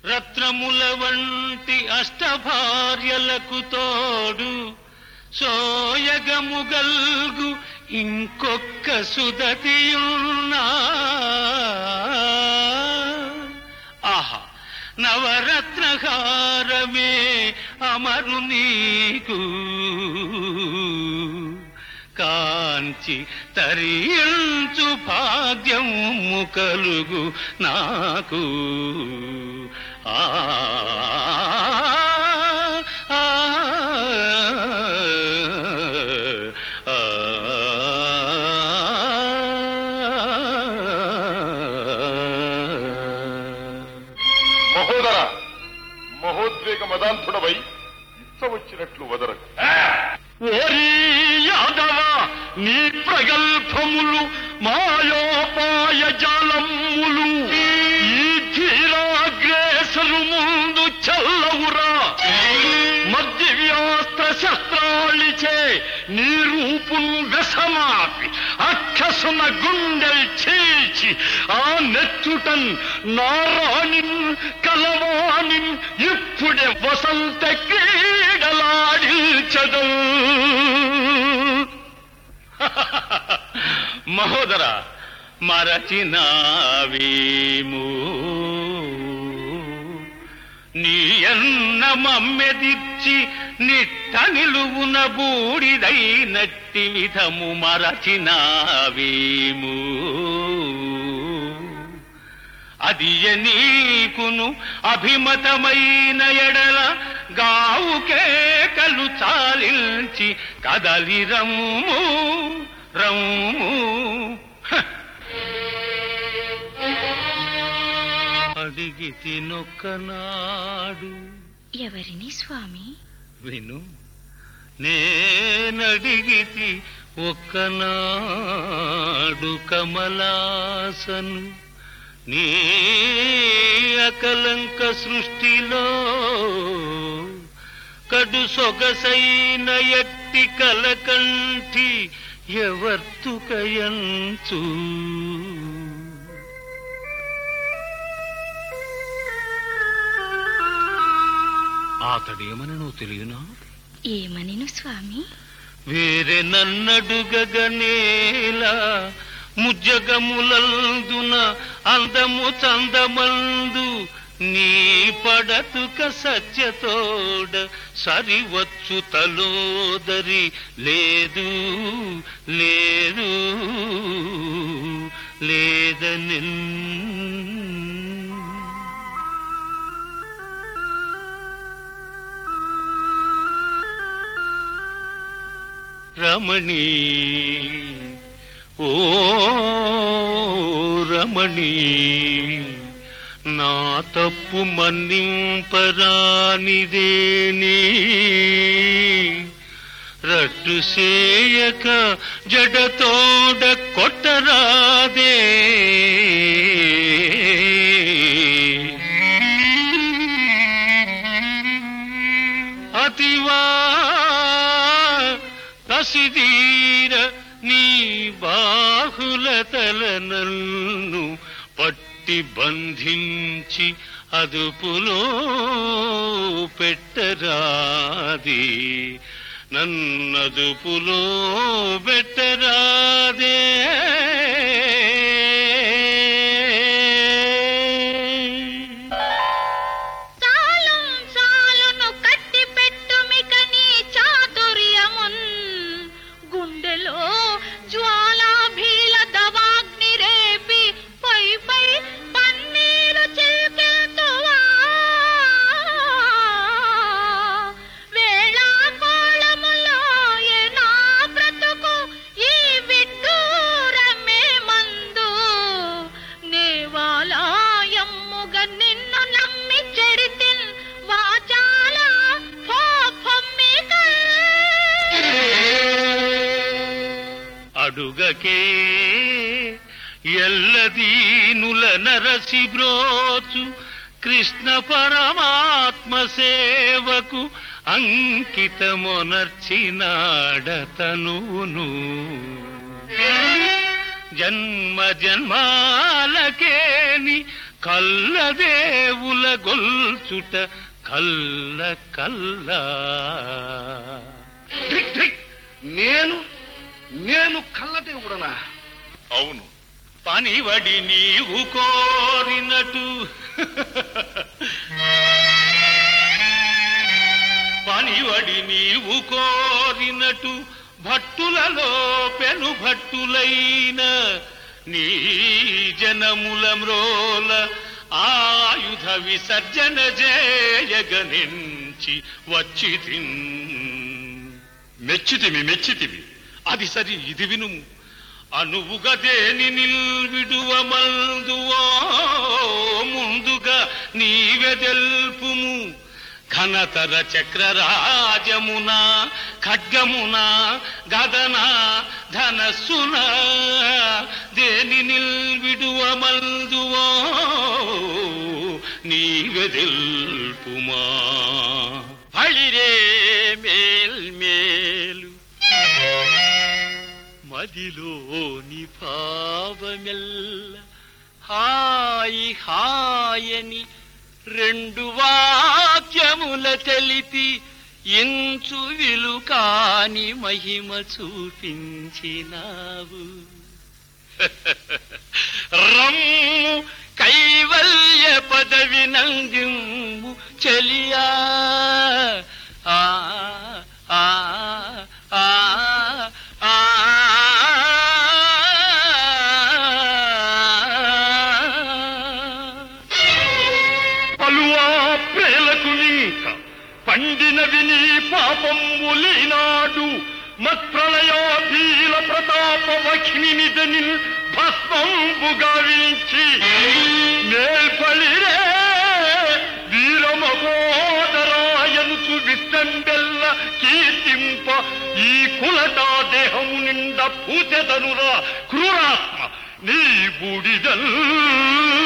రత్నముల వంటి అష్టభార్యలకు తోడు సోయగముగల్గు ఇంకొక్క సుదతియున్నా ఆహా నవరత్నహారమే అమరు నీకు కాంచి తరించు భాగ్యము కలుగు నాకు ఆ ఆ, ఆ, మహోదర మహోద్వేగ మదాంతుడవై ఇచ్చవచ్చినట్లు వదరకు ఓరి యాదవ నీ ప్రగల్భములు మాయోపాయ జాలములు ఈ ధీరాగ్రేసరు ముందు చల్లవురా మధ్య వ్యాస్త్ర శస్త్రాలిచే నీ రూపును వెసమాపి అక్కసున గుండెల్ చీల్చి ఆ నెచ్చుటన్ నారాణిన్ కలవాణిన్ ఇప్పుడే వసంత క్రీడలాడించదు మహోదర మరచినావీము నీ అన్న మమ్మెదిర్చి నిట్ట నిలువున బూడిదైనట్టి విధము మరచినావీము అది నీకును అభిమతమైన ఎడల గావుకే కలు చాలించి కదలి రమ్ము రమ్ము హ. అడిగి తినొక్కనాడు ఎవరిని స్వామి విను నేనడిగితి ఒక్కనాడు కమలాసను నీ అకలంక సృష్టిలో కడు సొగసైన ఎట్టి కలకంఠి ఎవర్తుకయంచు అతడేమని నువ్వు తెలియనా ఏమనిను స్వామి వేరే నన్నడుగగనేలా ముజ్జగములందున అందము చందమందు నీ పడతుక సత్యతోడ సరివచ్చు తలోదరి లేదు లేదు లేదనిన్ రమణి ఓ రమణి నా తప్పు మన్నింపరానిదేని రట్టు సేయక జడతోడ కొట్టరాదే అతివా కసిదీర నీ బాహుల తలనల్ను పట్టి బంధించి అదుపులో పెట్టరాది నన్నదుపులో పెట్టరాదే చాలం చాలును కట్టి పెట్టుమిక నీ చాతుర్యమున్ గుండెలో జ్వాలాభీల దవాగ్ని రేపి పై పై పన్నీరు చిల్కెత్తువా వేళా కోళములో ఏ నా బ్రతుకు ఈ విడ్డూరమే మందు నేవాలయమ్ముగ నిన్ను నమ్మి చెడితిన్ వాచాల ఫోఫమ్మిక అడుగకే ఎల్లదీనుల నరసి బ్రోచు కృష్ణ పరమాత్మ సేవకు అంకితమొనర్చినాడతనును జన్మ జన్మాలకేని కల్లదే సేవుల గొల్చుట కల్ల కల్లా ధిక్ ధిక్. నేను నేను కళ్ళదేవుడనా అవును పనివడి నీవు కోరినటు పనివడి నీవు కోరినటు భట్టులలో పెను భట్టులైన నీ జనముల మ్రోల ఆయుధ విసర్జన చేయగనించి వచ్చి మెచ్చితిమి మెచ్చితివి అది సరి ఇది వినుము అనువుగా దేని నిల్విడువమందువో ముందుగా నీవె తెల్పుము ఘనతర చక్రరాజమున ఖడ్గమున గదన ధనస్సున దేని నిల్విడువమందువో నీవె తెల్పుమా బళిరే మేల్మేలు మదిలోని భావమెల్ల హాయి హాయని రెండు వాక్యముల తెలిపి ఇంచు విలు కాని మహిమ చూపించినావు రమ్ము కైవల్య పదవి నందిము చెలియా ఆ ఆ ఆ ఆ పలువా ప్రేలకు ఇంక పండినవి నీ పాపంబులీనాడు మత్ప్రళయాధీల ప్రతాప వఖ్నిని దనిల్ భస్మంబుగా వించి మేల్పలిరే వీరమహోదరాయనుచు విస్తంబెల్ల కీర్తింప ఈ కులటా దేహము నిండ పూచెదనురా క్రూరాత్మ నీ బూడిదల్